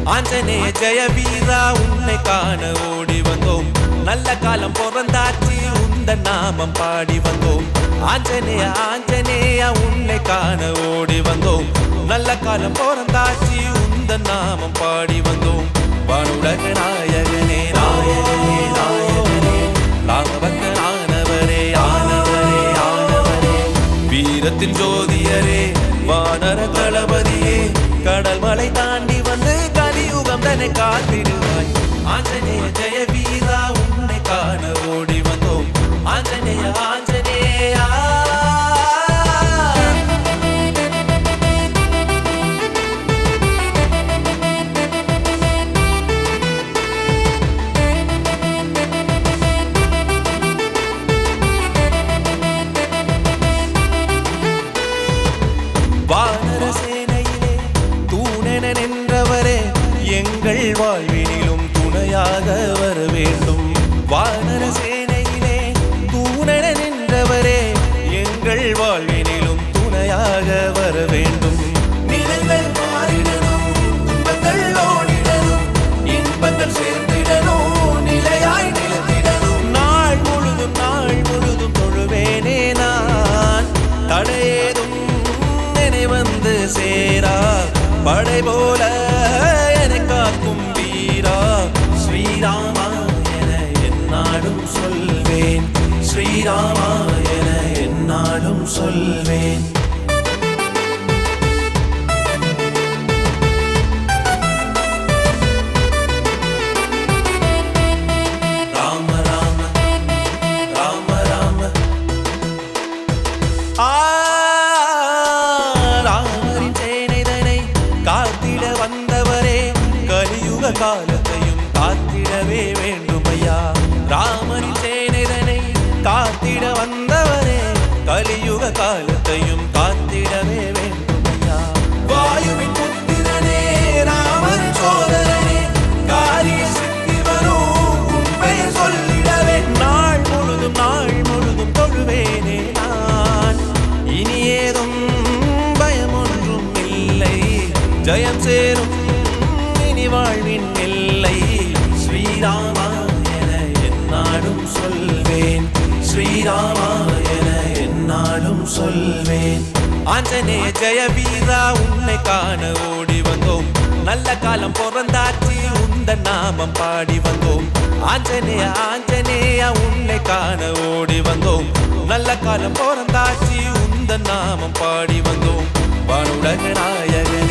ஆஞ்சநேய ஜெய வீரா உன்னை காண ஓடி வந்தோம் நல்ல காலம் பிறந்தாச்சு உந்த நாமம் பாடி வந்தோம் ஆஞ்சநேய ஆஞ்சநேய உன்னை காண ஓடி வந்தோம் நல்ல காலம் பிறந்தாச்சு உந்த நாமம் பாடி வந்தோம் வானுலக நாயகனே நாயகனே நாயகனே ராமபக்தனானவரே ஆனவரே ஆனவரே வீரத்தின் ஜோதியரே வானர தளபதியே கடல் மலை தாண்டி வந்து கலியுகம் தன்னை காத்திடுவாய் ஆஞ்சநேய ஜெய வீரா உன்னை காண ஓடி வந்தோம் ஆஞ்சநேய ஆஞ்சநேயா வானர சேனையிலே தூணென நின்றவரே எங்கள் வாழ்வினிலும் துணையாக வர வேண்டும் வானர சேனையிலே தூணென நின்றவரே எங்கள் வாழ்வினிலும் துணையாக வர வேண்டும் நிலைகள் மாறிடணும் துன்பங்கள் ஓடிடணும் இன்பங்கள் சேர்ந்திடணும் நிலையாய் நிலத்திடணும் நாள் முழுதும் நாள் முழுதும் தொழுவேனே நான் தடையேதும் நினை வந்து சேரா படை போல என்னை காக்கும் வீரா ஸ்ரீராமா என என்னாலும் சொல்வேன் ஸ்ரீராமா என என்னாலும் சொல்வேன் ராம ராம ராம ராம ஆ, ராமரின் சேனைதனை காத்திட வந்தவரே கலியுக காலத்தையும் காத்திடவே வேண்டுமையா ராமரின் சேனைதனை காத்திட வந்தவரே கலியுக காலத்தையும் காத்திடவே வேண்டுமையா வாயுவின் புத்திரனே ராமன் சோதரனே காரிய சித்தி வரும் உண்மையை சொல்லிடவே நாள் முழுதும் நாள் முழுதும் தொழுவேனே நான் இனி ஏதும் பயம் ஒன்றும் இல்லை ஜெயம் சேரும் இனி வாழ்வின் இல்லை ஸ்ரீராமா என என்னாலும் சொல்வேன் ஸ்ரீராமா என என்னாலும் சொல்வேன் ஆஞ்சநேய ஜெய வீரா உன்னை காண ஓடி வந்தோம் நல்ல காலம் பிறந்தாச்சு உந்த நாமம் பாடி வந்தோம் ஆஞ்சநேய ஆஞ்சநேய உன்னை காண ஓடி வந்தோம் நல்ல காலம் பிறந்தாச்சு உந்த நாமம் பாடி வந்தோம் வானுலக நாயகனே